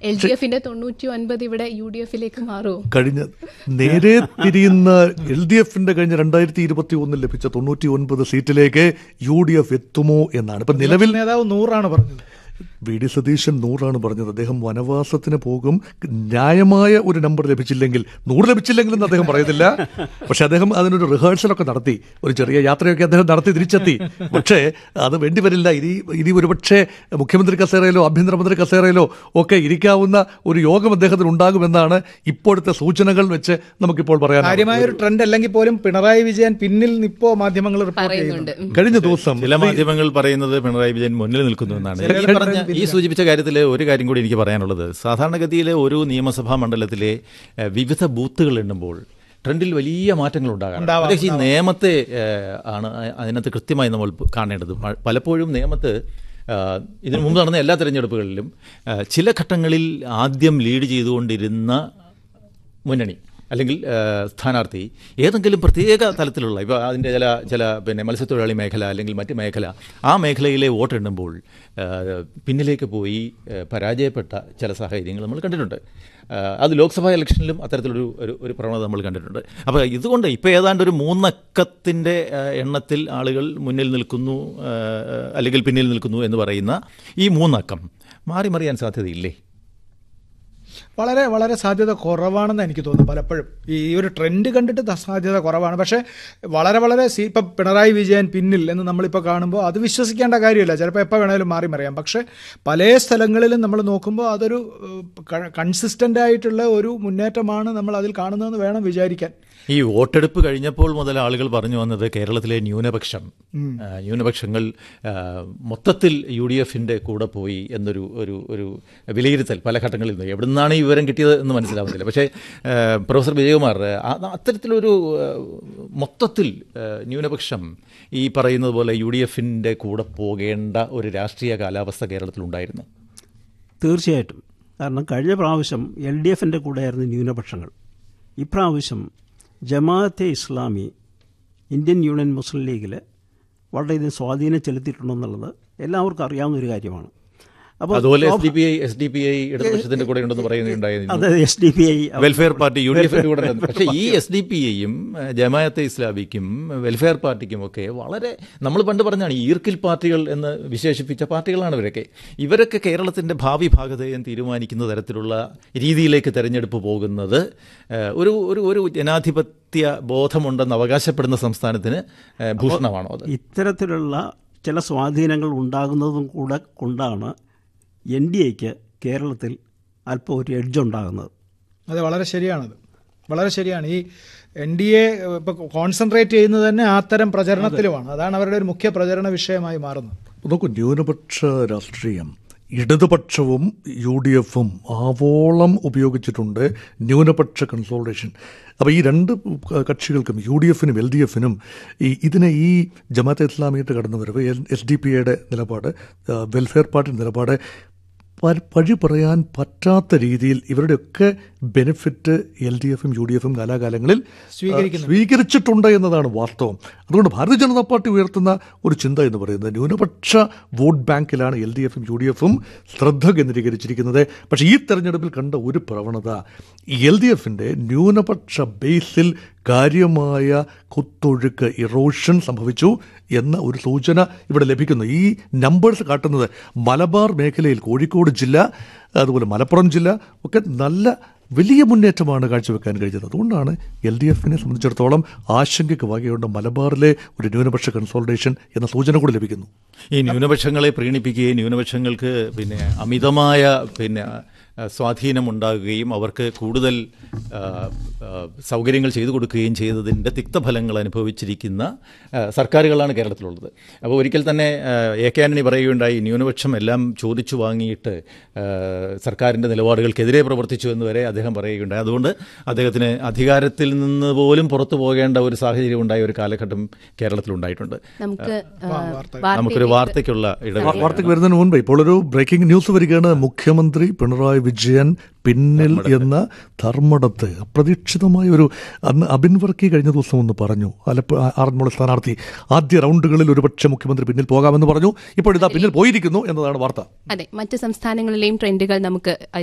L D എഫിന്റെ തൊണ്ണൂറ്റി ഒൻപത് ഇവിടെ യു ഡി എഫിലേക്ക് മാറുമോ കഴിഞ്ഞ നേരെ തിരിയുന്ന എൽ ഡി എഫിന്റെ കഴിഞ്ഞ രണ്ടായിരത്തി ഇരുപത്തി ഒന്നിൽ ലഭിച്ച തൊണ്ണൂറ്റി ഒൻപത് സീറ്റിലേക്ക് യു ഡി എഫ് എത്തുമോ എന്നാണ് ഇപ്പൊ നിലവിൽ നേതാവ് നൂറാണ് പറഞ്ഞത് വി ഡി സതീശൻ നൂറാണ് പറഞ്ഞത് അദ്ദേഹം വനവാസത്തിന് പോകും ന്യായമായ ഒരു നമ്പർ ലഭിച്ചില്ലെങ്കിൽ നൂറ് ലഭിച്ചില്ലെങ്കിലും അദ്ദേഹം പറയുന്നില്ല പക്ഷെ അദ്ദേഹം അതിനൊരു റിഹേഴ്സലൊക്കെ നടത്തി ഒരു ചെറിയ യാത്രയൊക്കെ അദ്ദേഹം നടത്തി തിരിച്ചെത്തി പക്ഷേ അത് വേണ്ടി വരില്ല ഇനി ഇനി ഒരുപക്ഷെ മുഖ്യമന്ത്രി കസേരയിലോ ആഭ്യന്തരമന്ത്രി കസേരയിലോ ഒക്കെ ഇരിക്കാവുന്ന ഒരു യോഗം അദ്ദേഹത്തിന് ഉണ്ടാകുമെന്നാണ് ഇപ്പോഴത്തെ സൂചനകൾ വെച്ച് നമുക്കിപ്പോൾ പറയാൻ കാര്യമായ ഒരു ട്രെൻഡ് അല്ലെങ്കിൽ പോലും പിണറായി വിജയൻ പിന്നിൽ നിപ്പോ മാധ്യമങ്ങൾ റിപ്പോർട്ട് ചെയ്യുന്നുണ്ട് പറയുന്നുണ്ട് കഴിഞ്ഞ ദിവസം ചില മാധ്യമങ്ങൾ പറയുന്നത് പിണറായി വിജയൻ മുന്നിൽ നിൽക്കുന്നു എന്നാണ് ഈ പറഞ്ഞ ഈ സൂചിപ്പിച്ച കാര്യത്തിൽ ഒരു കാര്യം കൂടി എനിക്ക് പറയാനുള്ളത് സാധാരണഗതിയിലെ ഒരു നിയമസഭാ മണ്ഡലത്തിലെ ഏഹ്, വിവിധ ബൂത്തുകൾ എണ്ണുമ്പോൾ ട്രെൻഡിൽ വലിയ മാറ്റങ്ങൾ ഉണ്ടാകാം പക്ഷേ ഈ നിയമത്തെ ഏഹ്, ആണ് അതിനകത്ത് കൃത്യമായി നമ്മൾ കാണേണ്ടത് പ- പലപ്പോഴും നിയമത്ത് ആഹ്, ഇതിനു മുമ്പ് നടന്ന എല്ലാ തെരഞ്ഞെടുപ്പുകളിലും ആഹ്, ചില ഘട്ടങ്ങളിൽ ആദ്യം ലീഡ് ചെയ്തുകൊണ്ടിരുന്ന മുന്നണി അല്ലെങ്കിൽ ആ, സ്ഥാനാർത്ഥി ഏതെങ്കിലും പ്രത്യേക തലത്തിലുള്ള ഇപ്പോൾ അതിൻ്റെ ചില ചില പിന്നെ മത്സ്യത്തൊഴിലാളി മേഖല അല്ലെങ്കിൽ മറ്റ് മേഖല ആ മേഖലയിലെ വോട്ടെണ്ണുമ്പോൾ ആ, പിന്നിലേക്ക് പോയി ആ, പരാജയപ്പെട്ട ചില സാഹചര്യങ്ങൾ നമ്മൾ കണ്ടിട്ടുണ്ട് ആ, അത് ലോക്സഭാ ഇലക്ഷനിലും അത്തരത്തിലൊരു ഒരു ഒരു പ്രവണത നമ്മൾ കണ്ടിട്ടുണ്ട് അപ്പോൾ ഇതുകൊണ്ട് ഇപ്പോൾ ഏതാണ്ട് ഒരു മൂന്നക്കത്തിൻ്റെ ആ, എണ്ണത്തിൽ ആളുകൾ മുന്നിൽ നിൽക്കുന്നു ആ, അല്ലെങ്കിൽ പിന്നിൽ നിൽക്കുന്നു എന്ന് പറയുന്ന ഈ മൂന്നക്കം മാറി മറിയാൻ സാധ്യതയില്ലേ വളരെ വളരെ സാധ്യത കുറവാണെന്ന് എനിക്ക് തോന്നുന്നു പലപ്പോഴും ഈ ഒരു ട്രെൻഡ് കണ്ടിട്ട് ത- സാധ്യത കുറവാണ് പക്ഷേ വളരെ വളരെ സീ ഇപ്പം പിണറായി വിജയൻ പിന്നിൽ എന്ന് നമ്മളിപ്പോൾ കാണുമ്പോൾ അത് വിശ്വസിക്കേണ്ട കാര്യമില്ല ചിലപ്പോൾ എപ്പോൾ വേണേലും മാറി മറിയാം പക്ഷേ പല സ്ഥലങ്ങളിലും നമ്മൾ നോക്കുമ്പോൾ അതൊരു കൺസിസ്റ്റൻ്റ് ആയിട്ടുള്ള ഒരു മുന്നേറ്റമാണ് നമ്മൾ അതിൽ കാണുന്നതെന്ന് വേണം വിചാരിക്കാൻ ഈ വോട്ടെടുപ്പ് കഴിഞ്ഞപ്പോൾ മുതൽ ആളുകൾ പറഞ്ഞു വന്നത് കേരളത്തിലെ ന്യൂനപക്ഷം ആ, ന്യൂനപക്ഷങ്ങൾ ആ, മൊത്തത്തിൽ യു ഡി എഫിന്റെ കൂടെ പോയി എന്നൊരു ഒരു ഒരു വിലയിരുത്തൽ പല ഘട്ടങ്ങളിൽ നിന്ന് എവിടെ നിന്നാണ് ഈ വിവരം കിട്ടിയത് എന്ന് മനസ്സിലാവുന്നില്ല പക്ഷേ ആ, പ്രൊഫസർ വിജയകുമാർ ആ- അത്തരത്തിലൊരു ആ, മൊത്തത്തിൽ ആ, ന്യൂനപക്ഷം ഈ പറയുന്നത് പോലെ യു ഡി എഫിന്റെ കൂടെ പോകേണ്ട ഒരു രാഷ്ട്രീയ കാലാവസ്ഥ കേരളത്തിലുണ്ടായിരുന്നു തീർച്ചയായിട്ടും കാരണം കഴിഞ്ഞ പ്രാവശ്യം എൽ ഡി എഫിൻ്റെ കൂടെയായിരുന്നു ന്യൂനപക്ഷങ്ങൾ ഇപ്രാവശ്യം Jamaate Islami Indian Union Muslim ലീഗിൽ വളരെയധികം സ്വാധീനം ചെലുത്തിയിട്ടുണ്ടെന്നുള്ളത് എല്ലാവർക്കും അറിയാവുന്ന ഒരു കാര്യമാണ് അപ്പോൾ അതുപോലെ S D P I S D P I ഇടതുപക്ഷത്തിന്റെ കൂടെ ഉണ്ടെന്ന് പറയുന്നുണ്ടായിരുന്നു അത് S D P I welfare party U D എഫിന്റെ കൂടെ ഉണ്ട്. പക്ഷേ ഈ എസ് ഡി പി ഐയും ജമാഅത്തെ ഇസ്ലാമിക്കും വെൽഫെയർ പാർട്ടിക്കും ഒക്കെ വളരെ നമ്മൾ പണ്ട് പറഞ്ഞാണ് ഈർക്കിൽ പാർട്ടികൾ എന്ന് വിശേഷിപ്പിച്ച പാർട്ടികളാണ് ഇവരൊക്കെ ഇവരൊക്കെ കേരളത്തിന്റെ ഭാവി ഭാഗതയും തീരുമാനിക്കുന്ന തരത്തിലുള്ള രീതിയിലേക്ക് തെരഞ്ഞെടുപ്പ് പോകുന്നത് ഏഹ്, ഒരു ഒരു ഒരു ജനാധിപത്യ ബോധമുണ്ടെന്ന് അവകാശപ്പെടുന്ന സംസ്ഥാനത്തിന് ഏഹ്, ഭൂഷണമാണോ അത് ഇത്തരത്തിലുള്ള ചില സ്വാധീനങ്ങൾ ഉണ്ടാകുന്നതും കൂടെ കൊണ്ടാണ് എൻ ഡി എക്ക് കേരളത്തിൽ അല്പം ഒരു എഡ്ജ് ഉണ്ടാകുന്നത് അത് വളരെ ശരിയാണത് വളരെ ശരിയാണ് ഈ എൻ ഡി എ ഇപ്പോൾ കോൺസെൻട്രേറ്റ് ചെയ്യുന്നത് തന്നെ അത്തരം പ്രചരണത്തിലുമാണ് അതാണ് അവരുടെ ഒരു മുഖ്യ പ്രചരണ വിഷയമായി മാറുന്നത് നോക്കൂ ന്യൂനപക്ഷ രാഷ്ട്രീയം ഇടതുപക്ഷവും യു ഡി എഫും ആവോളം ഉപയോഗിച്ചിട്ടുണ്ട് ന്യൂനപക്ഷ കൺസോൾട്ടേഷൻ അപ്പോൾ ഈ രണ്ട് കക്ഷികൾക്കും യു ഡി എഫിനും എൽ ഡി എഫിനും ഈ ഇതിനെ ഈ ജമാഅത്തെ ഇസ്ലാമിയുടെ കടന്നുവരവ് എസ് ഡി പി ഐയുടെ നിലപാട് ആ, വെൽഫെയർ പാർട്ടി നിലപാട് പ- പഴി പറയാൻ പറ്റാത്ത രീതിയിൽ ഇവരുടെയൊക്കെ ബെനിഫിറ്റ് എൽ ഡി എഫും യു ഡി എഫും കാലാകാലങ്ങളിൽ സ്വീകരിക്കുന്നുണ്ട്. സ്വീകരിച്ചിട്ടുണ്ട് എന്നതാണ് വാസ്തവം അതുകൊണ്ട് ഭാരതീയ ജനതാ പാർട്ടി ഉയർത്തുന്ന ഒരു ചിന്ത എന്ന് പറയുന്നത് ന്യൂനപക്ഷ വോട്ട് ബാങ്കിലാണ് എൽ ഡി എഫും യു ഡി എഫും ശ്രദ്ധ കേന്ദ്രീകരിച്ചിരിക്കുന്നത് പക്ഷേ ഈ തെരഞ്ഞെടുപ്പിൽ കണ്ട ഒരു പ്രവണത എൽ ഡി എഫിൻ്റെ ന്യൂനപക്ഷ ബേസിൽ കാര്യമായ കുത്തൊഴുക്ക് ഇറോഷൻ സംഭവിച്ചു എന്ന ഒരു സൂചന ഇവിടെ ലഭിക്കുന്നു ഈ നമ്പേഴ്സ് കാട്ടുന്നത് മലബാർ മേഖലയിൽ കോഴിക്കോട് ജില്ല അതുപോലെ മലപ്പുറം ജില്ല ഒക്കെ നല്ല വലിയ മുന്നേറ്റമാണ് കാഴ്ചവെക്കാൻ കഴിഞ്ഞത് അതുകൊണ്ടാണ് എൽ ഡി എഫിനെ സംബന്ധിച്ചിടത്തോളം ആശങ്കയ്ക്ക് വകയുണ്ട് മലബാറിലെ ഒരു ന്യൂനപക്ഷ കൺസോൾട്ടേഷൻ എന്ന സൂചന കൂടി ലഭിക്കുന്നു ഈ ന്യൂനപക്ഷങ്ങളെ പ്രീണിപ്പിക്കുകയും ന്യൂനപക്ഷങ്ങൾക്ക് പിന്നെ അമിതമായ പിന്നെ ആ, സ്വാധീനമുണ്ടാകുകയും അവർക്ക് കൂടുതൽ ആ, ആ, സൗകര്യങ്ങൾ ചെയ്തു കൊടുക്കുകയും ചെയ്തതിൻ്റെ തിക്തഫലങ്ങൾ അനുഭവിച്ചിരിക്കുന്ന ആ, സർക്കാരുകളാണ് കേരളത്തിലുള്ളത് അപ്പോൾ ഒരിക്കൽ തന്നെ ആ, എ കെ ആന്റണി പറയുകയുണ്ടായി ന്യൂനപക്ഷം എല്ലാം ചോദിച്ചു വാങ്ങിയിട്ട് ആ, സർക്കാരിൻ്റെ നിലപാടുകൾക്കെതിരെ പ്രവർത്തിച്ചു എന്ന് വരെ അദ്ദേഹം പറയുകയുണ്ടായി അതുകൊണ്ട് അദ്ദേഹത്തിന് അധികാരത്തിൽ നിന്ന് പോലും പുറത്തു പോകേണ്ട ഒരു സാഹചര്യം ഉണ്ടായ ഒരു കാലഘട്ടം കേരളത്തിലുണ്ടായിട്ടുണ്ട് നമുക്ക് ആ, നമുക്കൊരു വാർത്തയിലേക്ക് വാർത്തയ്ക്കുള്ള ഇടവേള വാ- വാർത്തയ്ക്ക് വരുന്നതിന് മുൻപ് ഇപ്പോൾ ഒരു ബ്രേക്കിംഗ് ന്യൂസ് വരികയാണ് മുഖ്യമന്ത്രി പിണറായി വിജയൻ പിന്നിൽ എന്ന ധർമ്മടത്ത് അപ്രതീക്ഷിതമായ ഒരു അന്ന് അബിൻ വർക്കി കഴിഞ്ഞ ദിവസം ഒന്ന് പറഞ്ഞു ആലപ്പുഴ ആറന്മുള സ്ഥാനാർത്ഥി ആദ്യ റൗണ്ടുകളിൽ ഒരുപക്ഷെ മുഖ്യമന്ത്രി പിന്നിൽ പോകാമെന്ന് പറഞ്ഞു ഇപ്പോൾ ഇതാ പിന്നിൽ പോയിരിക്കുന്നു എന്നതാണ് വാർത്ത അതെ മറ്റ് സംസ്ഥാനങ്ങളിലെയും ട്രെൻഡുകൾ നമുക്ക്